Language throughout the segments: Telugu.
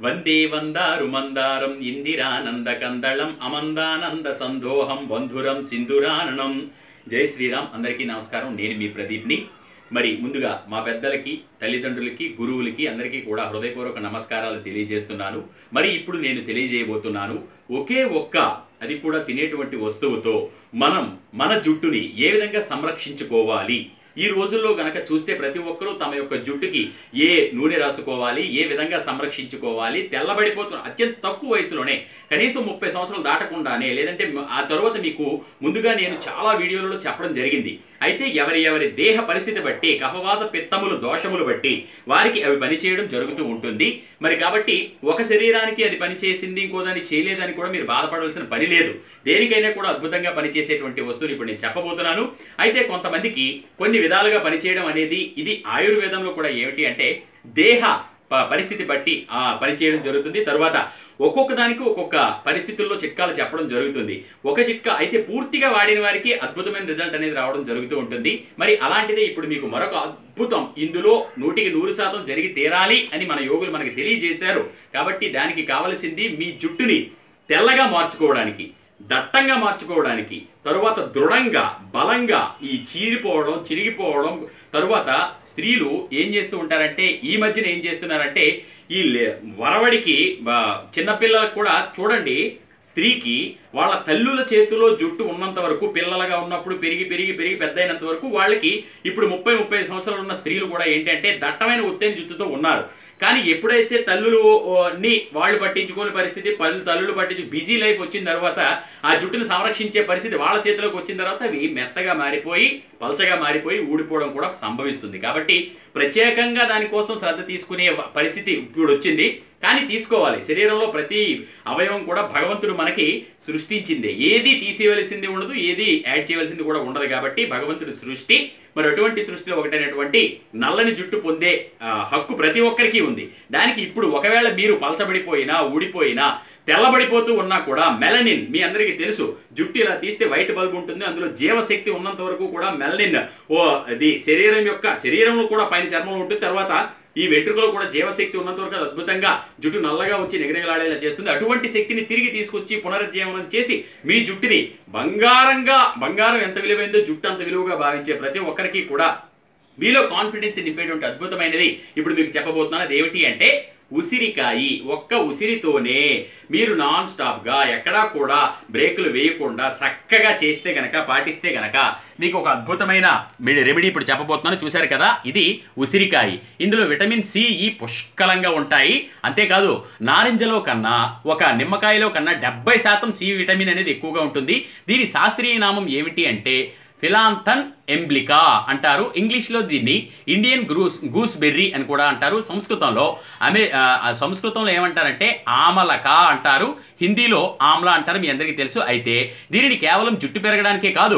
వందే వందారు మందారం ఇందిరానంద కందళం అమందానంద సందోహం బంధురం సింధురాననం జై శ్రీరామ్ అందరికీ నమస్కారం నేను మీ ప్రదీప్ని మరి ముందుగా మా పెద్దలకి తల్లిదండ్రులకి గురువులకి అందరికీ కూడా హృదయపూర్వక నమస్కారాలు తెలియజేస్తున్నాను మరి ఇప్పుడు నేను తెలియజేయబోతున్నాను ఒకే ఒక్క అది కూడా తినేటువంటి వస్తువుతో మనం మన జుట్టుని ఏ విధంగా సంరక్షించుకోవాలి ఈ రోజుల్లో గనక చూస్తే ప్రతి ఒక్కరూ తమ యొక్క జుట్టుకి ఏ నూనె రాసుకోవాలి ఏ విధంగా సంరక్షించుకోవాలి తెల్లబడిపోతున్న అత్యంత తక్కువ వయసులోనే కనీసం ముప్పై సంవత్సరాలు దాటకుండానే లేదంటే మ- ఆ తర్వాత మీకు ముందుగా నేను చాలా వీడియోలలో చెప్పడం జరిగింది అయితే ఎవరి ఎవరి దేహ పరిస్థితి బట్టి కఫవాత పిత్తములు దోషములు బట్టి వారికి అవి పనిచేయడం జరుగుతూ ఉంటుంది మరి కాబట్టి ఒక శరీరానికి అది పనిచేసింది ఇంకో దాన్ని చేయలేదని కూడా మీరు బాధపడవలసిన పని లేదు దేనికైనా కూడా అద్భుతంగా పనిచేసేటువంటి వస్తువులు ఇప్పుడు నేను చెప్పబోతున్నాను అయితే కొంతమందికి కొన్ని విధాలుగా పనిచేయడం అనేది ఇది ఆయుర్వేదంలో కూడా ఏమిటి అంటే దేహ ప- పరిస్థితి బట్టి ఆ పనిచేయడం జరుగుతుంది తరువాత ఒక్కొక్క దానికి ఒక్కొక్క పరిస్థితుల్లో చిట్కాలు చెప్పడం జరుగుతుంది ఒక చిట్కా అయితే పూర్తిగా వాడిన వారికి అద్భుతమైన రిజల్ట్ అనేది రావడం జరుగుతూ ఉంటుంది మరి అలాంటిదే ఇప్పుడు మీకు మరొక అద్భుతం ఇందులో నూటికి నూరు శాతం జరిగి తీరాలి అని మన యోగులు మనకి తెలియజేశారు కాబట్టి దానికి కావలసింది మీ జుట్టుని తెల్లగా మార్చుకోవడానికి దట్టంగా మార్చుకోవడానికి తరువాత దృఢంగా బలంగా ఈ చీడిపోవడం చిరిగిపోవడం తరువాత స్త్రీలు ఏం చేస్తూ ఉంటారంటే ఈ మధ్యన ఏం చేస్తున్నారంటే ఈ లే- వరవడికి ఆ, చిన్నపిల్లలకు కూడా చూడండి స్త్రీకి వాళ్ళ తల్లుల చేతిలో జుట్టు ఉన్నంత వరకు పిల్లలుగా ఉన్నప్పుడు పెరిగి పెరిగి పెరిగి పెద్ద అయినంత వరకు వాళ్ళకి ఇప్పుడు ముప్పై ముప్పై సంవత్సరాలు ఉన్న స్త్రీలు కూడా ఏంటంటే దట్టమైన ఒత్తైన జుట్టుతో ఉన్నారు కానీ ఎప్పుడైతే తల్లులు ఓ, ని వాళ్ళు పట్టించుకోని పరిస్థితి పళ్ళు తల్లులు పట్టించు బిజీ లైఫ్ వచ్చిన తర్వాత ఆ జుట్టును సంరక్షించే పరిస్థితి వాళ్ళ చేతిలోకి వచ్చిన తర్వాత అవి మెత్తగా మారిపోయి పలచగా మారిపోయి ఊడిపోవడం కూడా సంభవిస్తుంది కాబట్టి ప్రత్యేకంగా దానికోసం శ్రద్ధ తీసుకునే వ- పరిస్థితి ఇప్పుడు వచ్చింది కానీ తీసుకోవాలి శరీరంలో ప్రతి అవయవం కూడా భగవంతుడు మనకి సృష్టించిందే ఏది తీసేయవలసింది ఉండదు ఏది యాడ్ చేయవలసింది కూడా ఉండదు కాబట్టి భగవంతుడి సృష్టి మరి అటువంటి సృష్టిలో ఒకటైనటువంటి నల్లని జుట్టు పొందే ఆ, హక్కు ప్రతి ఒక్కరికి ఉంది దానికి ఇప్పుడు ఒకవేళ మీరు పలచబడిపోయినా ఊడిపోయినా తెల్లబడిపోతూ ఉన్నా కూడా మెలనిన్ మీ అందరికీ తెలుసు జుట్టు ఇలా తీస్తే వైట్ బల్బ్ ఉంటుంది అందులో జీవశక్తి ఉన్నంత వరకు కూడా మెలనిన్ ఓ అది శరీరం యొక్క శరీరంలో కూడా పైన చర్మం ఉంటుంది తర్వాత ఈ వెంట్రుకలో కూడా జీవశక్తి ఉన్నంత వరకు అది అద్భుతంగా జుట్టు నల్లగా వచ్చి నిగనిగలాడేలా చేస్తుంది అటువంటి శక్తిని తిరిగి తీసుకొచ్చి పునరుజ్జీవనం చేసి మీ జుట్టుని బంగారంగా బంగారం ఎంత విలువైందో జుట్టు అంత విలువగా భావించే ప్రతి ఒక్కరికి కూడా మీలో కాన్ఫిడెన్స్ నింపేటువంటి అద్భుతమైనది ఇప్పుడు మీకు చెప్పబోతున్నాను అది ఏమిటి అంటే ఉసిరికాయి ఒక్క ఉసిరితోనే మీరు నాన్ స్టాప్గా ఎక్కడా కూడా బ్రేకులు వేయకుండా చక్కగా చేస్తే గనక పాటిస్తే గనక మీకు ఒక అద్భుతమైన మెడి- రెమెడీ ఇప్పుడు చెప్పబోతున్నాను చూశారు కదా ఇది ఉసిరికాయ ఇందులో విటమిన్ సి ఈ పుష్కలంగా ఉంటాయి అంతేకాదు నారింజలో కన్నా ఒక నిమ్మకాయలో కన్నా డెబ్బై శాతం సి విటమిన్ అనేది ఎక్కువగా ఉంటుంది దీని శాస్త్రీయ నామం ఏమిటి అంటే ఫిలాంథన్ ఎంబ్లికా అంటారు ఇంగ్లీష్లో దీన్ని ఇండియన్ గ్రూస్ గూస్ బెర్రీ అని కూడా అంటారు సంస్కృతంలో అమే ఆ, ఆ సంస్కృతంలో ఏమంటారంటే ఆమలక అంటారు హిందీలో ఆమ్ల అంటారు మీ అందరికీ తెలుసు అయితే దీనిని కేవలం జుట్టు పెరగడానికే కాదు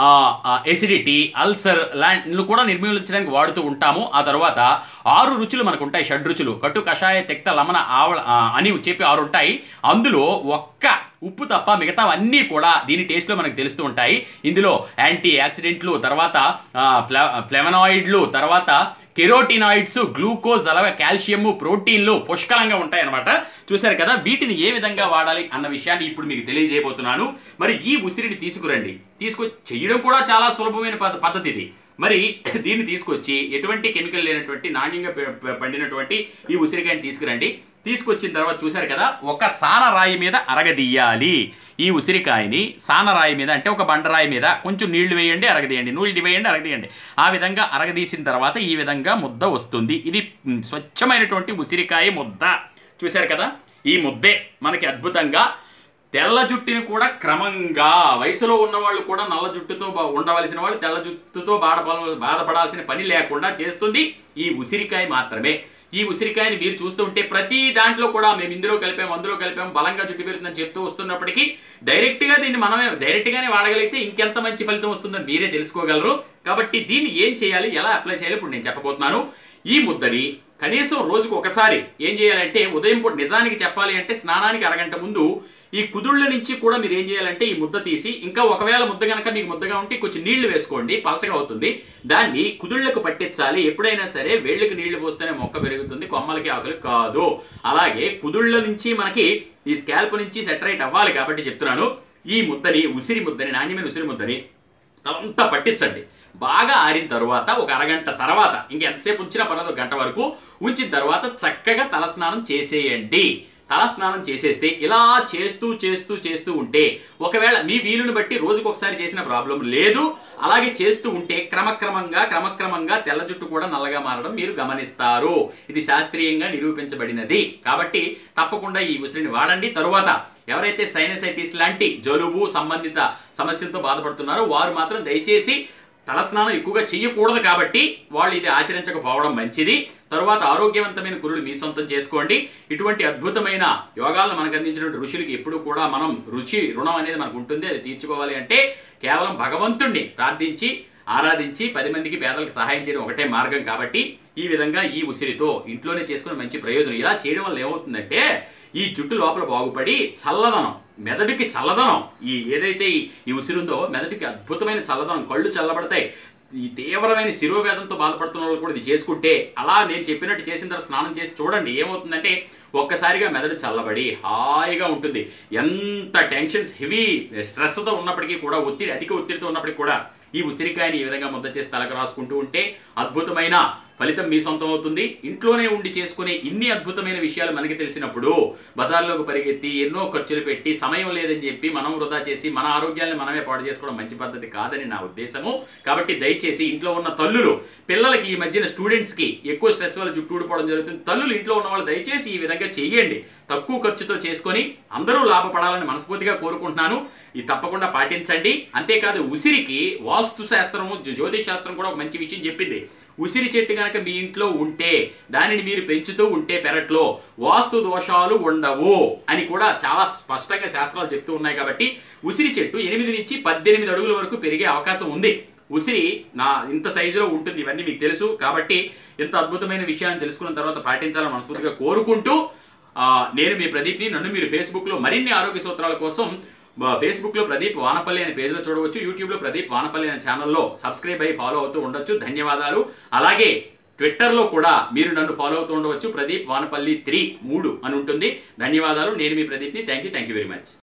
ఎసిడిటీ అల్సర్ లాంటి కూడా నిర్మూలించడానికి వాడుతూ ఉంటాము ఆ తర్వాత ఆరు రుచులు మనకు ఉంటాయి షడ్ రుచులు కట్టు కషాయ తెక్త లమన ఆవల ఆ, అని చెప్పి ఆరు ఉంటాయి అందులో ఒక్క ఉప్పు తప్ప మిగతావన్నీ కూడా దీని టేస్ట్లో మనకు తెలుస్తూ ఉంటాయి ఇందులో యాంటీ యాక్సిడెంట్లు తర్వాత ఆ, ఫ్లా- ఫ్లెవనాయిడ్లు తర్వాత కెరోటినాయిడ్స్ గ్లూకోజ్ అలాగే కాల్షియము ప్రోటీన్లు పుష్కలంగా ఉంటాయి అన్నమాట చూశారు కదా వీటిని ఏ విధంగా వాడాలి అన్న విషయాన్ని ఇప్పుడు మీకు తెలియజేయబోతున్నాను మరి ఈ ఉసిరిని తీసుకురండి తీసుకొ చేయడం కూడా చాలా సులభమైన పద్ధ- పద్ధతి ఇది మరి దీన్ని తీసుకొచ్చి ఎటువంటి కెమికల్ లేనటువంటి నాణ్యంగా పె- పె- పండినటువంటి ఈ ఉసిరికాయని తీసుకురండి తీసుకొచ్చిన తర్వాత చూశారు కదా ఒక సానరాయి మీద అరగదీయాలి ఈ ఉసిరికాయని సానరాయి మీద అంటే ఒక బండరాయి మీద కొంచెం నీళ్లు వేయండి అరగదీయండి నీళ్లు వేయండి అరగదీయండి ఆ విధంగా అరగదీసిన తర్వాత ఈ విధంగా ముద్ద వస్తుంది ఇది మ్, స్వచ్ఛమైనటువంటి ఉసిరికాయ ముద్ద చూశారు కదా ఈ ముద్దే మనకి అద్భుతంగా తెల్ల జుట్టుని కూడా క్రమంగా వయసులో ఉన్న వాళ్ళు కూడా నల్ల జుట్టుతో బా- ఉండవలసిన వాళ్ళు తెల్ల జుట్టుతో బాధపడ బాధపడాల్సిన పని లేకుండా చేస్తుంది ఈ ఉసిరికాయ మాత్రమే ఈ ఉసిరికాయని మీరు చూస్తూ ఉంటే ప్రతి దాంట్లో కూడా మేము ఇందులో కలిపాం అందులో కలిపాం బలంగా జుట్టు పెరుగుతుందని చెప్తూ వస్తున్నప్పటికీ డైరెక్ట్గా దీన్ని మనమే డైరెక్ట్గానే వాడగలిగితే ఇంకెంత మంచి ఫలితం వస్తుందని మీరే తెలుసుకోగలరు కాబట్టి దీన్ని ఏం చేయాలి ఎలా అప్లై చేయాలి ఇప్పుడు నేను చెప్పబోతున్నాను ఈ ముద్దని కనీసం రోజుకు ఒకసారి ఏం చేయాలంటే ఉదయం పూట నిజానికి చెప్పాలి అంటే స్నానానికి అరగంట ముందు ఈ కుదుళ్ళ నుంచి కూడా మీరు ఏం చేయాలంటే ఈ ముద్ద తీసి ఇంకా ఒకవేళ ముద్ద కనుక మీకు ముద్దగా ఉంటే కొంచెం నీళ్లు వేసుకోండి పలచగా అవుతుంది దాన్ని కుదుళ్ళకు పట్టించాలి ఎప్పుడైనా సరే వేళ్ళకి నీళ్లు పోస్తేనే మొక్క పెరుగుతుంది కొమ్మలకి ఆకులు కాదు అలాగే కుదుళ్ళ నుంచి మనకి ఈ స్కాల్ప్ నుంచి సెటరైట్ అవ్వాలి కాబట్టి చెప్తున్నాను ఈ ముద్దని ఉసిరి ముద్దని నాణ్యమైన ఉసిరి ముద్దని తలంతా పట్టించండి బాగా ఆరిన తర్వాత ఒక అరగంట తర్వాత ఇంక ఎంతసేపు ఉంచినా పర్లేదు ఒక గంట వరకు ఉంచిన తర్వాత చక్కగా తలస్నానం చేసేయండి తలస్నానం చేసేస్తే ఇలా చేస్తూ చేస్తూ చేస్తూ ఉంటే ఒకవేళ మీ వీలుని బట్టి రోజుకు ఒకసారి చేసిన ప్రాబ్లం లేదు అలాగే చేస్తూ ఉంటే క్రమక్రమంగా క్రమక్రమంగా తెల్ల జుట్టు కూడా నల్లగా మారడం మీరు గమనిస్తారు ఇది శాస్త్రీయంగా నిరూపించబడినది కాబట్టి తప్పకుండా ఈ ఉసిరిని వాడండి తరువాత ఎవరైతే సైనసైటిస్ లాంటి జలుబు సంబంధిత సమస్యలతో బాధపడుతున్నారో వారు మాత్రం దయచేసి తలస్నానం ఎక్కువగా చేయకూడదు కాబట్టి వాళ్ళు ఇది ఆచరించకపోవడం మంచిది తరువాత ఆరోగ్యవంతమైన కురులు మీ సొంతం చేసుకోండి ఇటువంటి అద్భుతమైన యోగాలను మనకు అందించినటువంటి ఋషులకి ఎప్పుడు కూడా మనం రుచి రుణం అనేది మనకు ఉంటుంది అది తీర్చుకోవాలి అంటే కేవలం భగవంతుణ్ణి ప్రార్థించి ఆరాధించి పది మందికి పేదలకు సహాయం చేయడం ఒకటే మార్గం కాబట్టి ఈ విధంగా ఈ ఉసిరితో ఇంట్లోనే చేసుకుని మంచి ప్రయోజనం ఇలా చేయడం వల్ల ఏమవుతుందంటే ఈ జుట్టు లోపల బాగుపడి చల్లదనం మెదడుకి చల్లదనం ఈ ఏదైతే ఈ- ఈ ఉసిరి ఉందో మెదడుకి అద్భుతమైన చల్లదనం కళ్ళు చల్లబడతాయి ఈ తీవ్రమైన శిరోవేదంతో బాధపడుతున్న వాళ్ళు కూడా ఇది చేసుకుంటే అలా నేను చెప్పినట్టు చేసిన తర్వాత స్నానం చేసి చూడండి ఏమవుతుందంటే ఒక్కసారిగా మెదడు చల్లబడి హాయిగా ఉంటుంది ఎంత టెన్షన్స్ హెవీ స్ట్రెస్తో ఉన్నప్పటికీ కూడా ఒత్తిడి అధిక ఒత్తిడితో ఉన్నప్పటికీ కూడా ఈ ఉసిరికాయని ఈ విధంగా ముద్ద చేసి తలకు రాసుకుంటూ ఉంటే అద్భుతమైన ఫలితం మీ సొంతం అవుతుంది ఇంట్లోనే ఉండి చేసుకునే ఇన్ని అద్భుతమైన విషయాలు మనకి తెలిసినప్పుడు బజార్లోకి పరిగెత్తి ఎన్నో ఖర్చులు పెట్టి సమయం లేదని చెప్పి మనం వృధా చేసి మన ఆరోగ్యాన్ని మనమే పాడు చేసుకోవడం మంచి పద్ధతి కాదని నా ఉద్దేశము కాబట్టి దయచేసి ఇంట్లో ఉన్న తల్లులు పిల్లలకి ఈ మధ్యన స్టూడెంట్స్కి ఎక్కువ స్ట్రెస్ వల్ల జుట్టు ఊడిపోవడం జరుగుతుంది తల్లులు ఇంట్లో ఉన్న వాళ్ళు దయచేసి ఈ విధంగా చేయండి తక్కువ ఖర్చుతో చేసుకొని అందరూ లాభపడాలని మనస్ఫూర్తిగా కోరుకుంటున్నాను ఇది తప్పకుండా పాటించండి అంతేకాదు ఉసిరికి వాస్తు శాస్త్రము జ్యో- జ్యోతిష్ శాస్త్రం కూడా ఒక మంచి విషయం చెప్పింది ఉసిరి చెట్టు కనుక మీ ఇంట్లో ఉంటే దానిని మీరు పెంచుతూ ఉంటే పెరట్లో వాస్తు దోషాలు ఉండవు అని కూడా చాలా స్పష్టంగా శాస్త్రాలు చెప్తూ ఉన్నాయి కాబట్టి ఉసిరి చెట్టు ఎనిమిది నుంచి పద్దెనిమిది అడుగుల వరకు పెరిగే అవకాశం ఉంది ఉసిరి నా ఇంత సైజులో ఉంటుంది ఇవన్నీ మీకు తెలుసు కాబట్టి ఇంత అద్భుతమైన విషయాన్ని తెలుసుకున్న తర్వాత పాటించాలని మనస్ఫూర్తిగా కోరుకుంటూ ఆ, నేను మీ ప్రదీప్ని నన్ను మీరు ఫేస్బుక్లో మరిన్ని ఆరోగ్య సూత్రాల కోసం ఆ, ఫేస్బుక్లో ప్రదీప్ వానపల్లి అనే పేజ్లో చూడవచ్చు యూట్యూబ్లో ప్రదీప్ వానపల్లి అనే ఛానల్లో సబ్స్క్రైబ్ అయ్యి ఫాలో అవుతూ ఉండొచ్చు ధన్యవాదాలు అలాగే ట్విట్టర్లో కూడా మీరు నన్ను ఫాలో అవుతూ ఉండవచ్చు ప్రదీప్ వానపల్లి త్రీ మూడు అని ఉంటుంది ధన్యవాదాలు నేను మీ ప్రదీప్ని thank you thank you very much